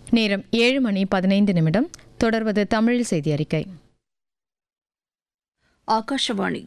நேரம் ஏழு மணி பதினைந்து நிமிடம் தொடர்வது தமிழ் செய்தி அறிக்கை ஆகாஷவாணி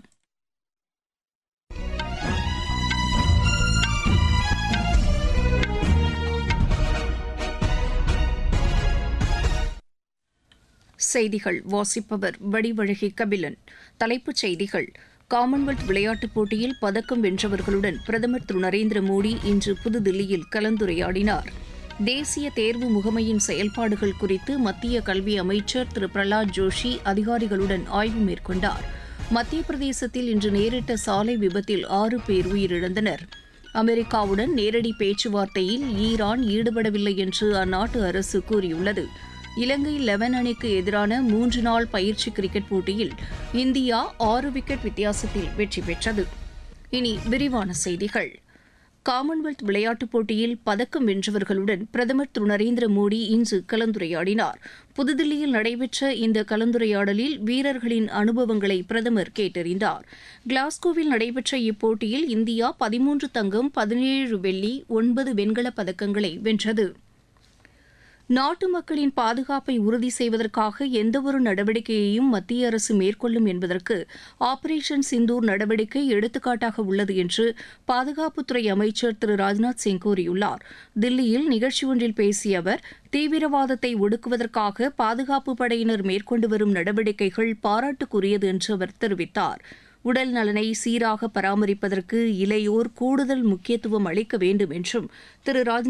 செய்திகள் வாசிப்பவர் வடிவழகி கபிலன் தலைப்புச் செய்திகள் காமன்வெல்த் விளையாட்டுப் போட்டியில் பதக்கம் வென்றவர்களுடன் பிரதமர் திரு நரேந்திர மோடி இன்று புதுதில்லியில் கலந்துரையாடினார் தேசிய தேர்வு முகமையின் செயல்பாடுகள் குறித்து மத்திய கல்வி அமைச்சர் திரு பிரலாத் ஜோஷி அதிகாரிகளுடன் ஆய்வு மேற்கொண்டார் மத்திய பிரதேசத்தில் இன்று நேரிட்ட சாலை விபத்தில் ஆறு பேர் உயிரிழந்தனர் அமெரிக்காவுடன் நேரடி பேச்சுவார்த்தையில் ஈரான் ஈடுபடவில்லை என்று அந்நாட்டு அரசு கூறியுள்ளது இலங்கை லெவன் அணிக்கு எதிரான மூன்று நாள் பயிற்சி கிரிக்கெட் போட்டியில் இந்தியா ஆறு விக்கெட் வித்தியாசத்தில் வெற்றி பெற்றது இனி விரிவான செய்திகள் காமன்வெல்த் விளையாட்டுப் போட்டியில் பதக்கம் வென்றவர்களுடன் பிரதமர் திரு நரேந்திர மோடி இன்று கலந்துரையாடினார் புதுதில்லியில் நடைபெற்ற இந்த கலந்துரையாடலில் வீரர்களின் அனுபவங்களை பிரதமர் கேட்டறிந்தார் கிளாஸ்கோவில் நடைபெற்ற இப்போட்டியில் இந்தியா பதிமூன்று தங்கம் பதினேழு வெள்ளி ஒன்பது வெண்கலப் பதக்கங்களை வென்றது நாட்டு மக்களின் பாதுகாப்பை உறுதி செய்வதற்காக எந்தவொரு நடவடிக்கையையும் மத்திய அரசு மேற்கொள்ளும் என்பதற்கு ஆபரேஷன் சிந்தூர் நடவடிக்கை எடுத்துக்காட்டாக உள்ளது என்று பாதுகாப்புத்துறை அமைச்சர் திரு ராஜ்நாத் சிங் கூறியுள்ளார் தில்லியில் நிகழ்ச்சி ஒன்றில் பேசிய அவர் தீவிரவாதத்தை ஒடுக்குவதற்காக பாதுகாப்பு படையினர் மேற்கொண்டு வரும் நடவடிக்கைகள் பாராட்டுக்குரியது என்று அவர் தெரிவித்தார் உடல் நலனை சீராக பராமரிப்பதற்கு இளையோர் கூடுதல் முக்கியத்துவம் அளிக்க வேண்டும் என்றும் திரு ராஜ்